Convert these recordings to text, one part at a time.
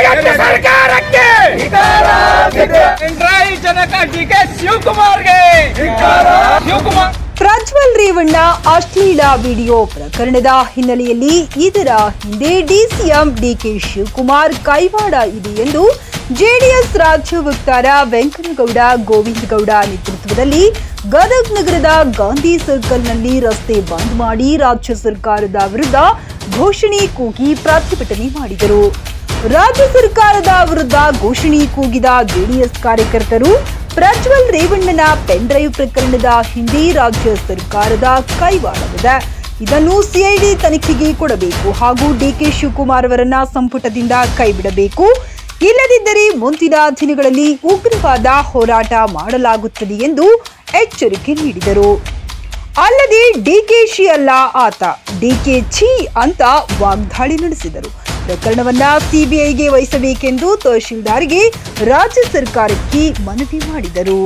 ಮನಗಟ್ಟ ಸರ್ಕಾರಕ್ಕೆ ಪಿಣರಾಯಿ ಜನಕ D K ಶಿವಕುಮಾರ್ಗೆ ಶಿವಕುಮಾರ್ ಪ್ರಜ್ವಲ್ ರೇವಣ್ಣ ಅಶ್ಲೀಲ ವಿಡಿಯೋ ಪ್ರಕರಣದ ಹಿನ್ನೆಲೆಯಲ್ಲಿ ಇದರ ಹಿಂದೆ ಡಿಸಿಎಂ ಡಿಕೆ ಶಿವಕುಮಾರ್ ಕೈವಾಡ ಇದೆ ಎಂದು ಜೆಡಿಎಸ್ ರಾಜ್ಯ ವಕ್ತಾರ ವೆಂಕನಗೌಡ ಗೋವಿಂದಗೌಡ ನೇತೃತ್ವದಲ್ಲಿ ಗದಗ್ ನಗರದ ಗಾಂಧಿ ಸರ್ಕಲ್ನಲ್ಲಿ ರಸ್ತೆ ಬಂದ್ ಮಾಡಿ ರಾಜ್ಯ ಸರ್ಕಾರದ ವಿರುದ್ಧ ಘೋಷಣೆ ಕೂಗಿ ಪ್ರತಿಭಟನೆ ಮಾಡಿದರು ರಾಜ್ಯ ಸರ್ಕಾರದ ವಿರುದ್ಧ ಘೋಷಣೆ ಕೂಗಿದ ಜೆಡಿಎಸ್ ಕಾರ್ಯಕರ್ತರು ಪ್ರಜ್ವಲ್ ರೇವಣ್ಣನ ಪೆನ್ಡ್ರೈವ್ ಪ್ರಕರಣದ ಹಿಂದೆ ರಾಜ್ಯ ಸರ್ಕಾರದ ಕೈವಾಡವಿದೆ ಇದನ್ನು ಸಿಐಡಿ ತನಿಖೆಗೆ ಕೊಡಬೇಕು ಹಾಗೂ ಡಿಕೆ ಶಿವಕುಮಾರ್ ಅವರನ್ನ ಸಂಪುಟದಿಂದ ಕೈಬಿಡಬೇಕು ಇಲ್ಲದಿದ್ದರೆ ಮುಂದಿನ ದಿನಗಳಲ್ಲಿ ಉಗ್ರವಾದ ಹೋರಾಟ ಮಾಡಲಾಗುತ್ತದೆ ಎಂದು ಎಚ್ಚರಿಕೆ ನೀಡಿದರು ಅಲ್ಲದೆ ಡಿಕೆಶಿ ಅಲ್ಲ ಆತ ಡಿಕೆ ಛಿ ಅಂತ ವಾಗ್ದಾಳಿ ನಡೆಸಿದರು ಪ್ರಕರಣವನ್ನ ಸಿಬಿಐಗೆ ವಹಿಸಬೇಕೆಂದು ತಹಶೀಲ್ದಾರ್ಗೆ ರಾಜ್ಯ ಸರ್ಕಾರಕ್ಕೆ ಮನವಿ ಮಾಡಿದರು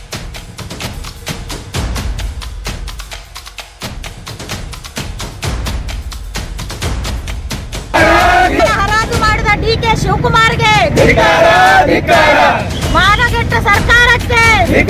ಹರಾಜು ಮಾಡಿದ ಡಿ ಕೆ ಶಿವಕುಮಾರ್ಗೆ ಮಾನಗೆಟ್ಟ ಸರ್ಕಾರಕ್ಕೆ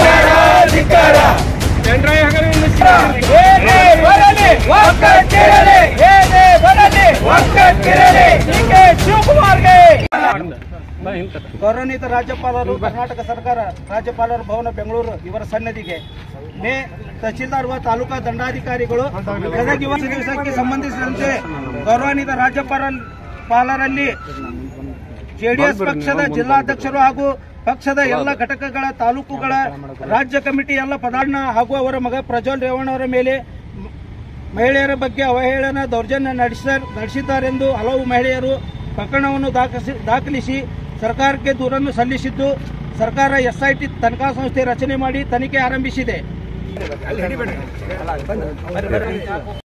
ಪಿಣರಾಯಿ ಹಗರಣ ಏನೇ ಬರಲಿ ಒಕ್ಕಟ್ಟಿರಲಿ ಏನೇ ಬರಲಿ ಒಕ್ಕಟ್ಟಿರಲಿ ಡಿ ಕೆ ಶಿವಕುಮಾರ್ಗೆ ಗೌರವಾನ್ವಿತ ರಾಜ್ಯಪಾಲರು ಕರ್ನಾಟಕ ಸರ್ಕಾರ ರಾಜ್ಯಪಾಲರ ಭವನ ಬೆಂಗಳೂರು ಇವರ ಸನ್ನದಿಗೆ ಮೇ ತಹಶೀಲ್ದಾರ್ ವ ತಾಲೂಕಾ ದಂಡಾಧಿಕಾರಿಗಳು ಗದಗ ಯುವ ದಿವಸಕ್ಕೆ ಸಂಬಂಧಿಸಿದಂತೆ ಗೌರವಾನ್ವಿತ ರಾಜ್ಯಪಾಲ ಪಾಲರಲ್ಲಿ ಜೆಡಿಎಸ್ ಪಕ್ಷದ ಜಿಲ್ಲಾಧ್ಯಕ್ಷರು ಹಾಗೂ ಪಕ್ಷದ ಎಲ್ಲ ಘಟಕಗಳ ತಾಲೂಕುಗಳ ರಾಜ್ಯ ಕಮಿಟಿ ಎಲ್ಲ ಪದಾರ್ಥ ಹಾಗೂ ಅವರ ಮಗ ಪ್ರಜ್ವಲ್ ರೇವಣ್ಣ ಅವರ ಮೇಲೆ ಮಹಿಳೆಯರ ಬಗ್ಗೆ ಅವಹೇಳನ ದೌರ್ಜನ್ಯ ನಡೆಸ ನಡೆಸಿದ್ದಾರೆಂದು ಹಲವು ಮಹಿಳೆಯರು ಪ್ರಕರಣವನ್ನು ದಾಖಲಿಸಿ ದಾಖಲಿಸಿ ಸರ್ಕಾರಕ್ಕೆ ದೂರನ್ನು ಸಲ್ಲಿಸಿದ್ದು ಸರ್ಕಾರ ಎಸ್ಐಟಿ ತನಿಖಾ ಸಂಸ್ಥೆ ರಚನೆ ಮಾಡಿ ತನಿಖೆ ಆರಂಭಿಸಿದೆ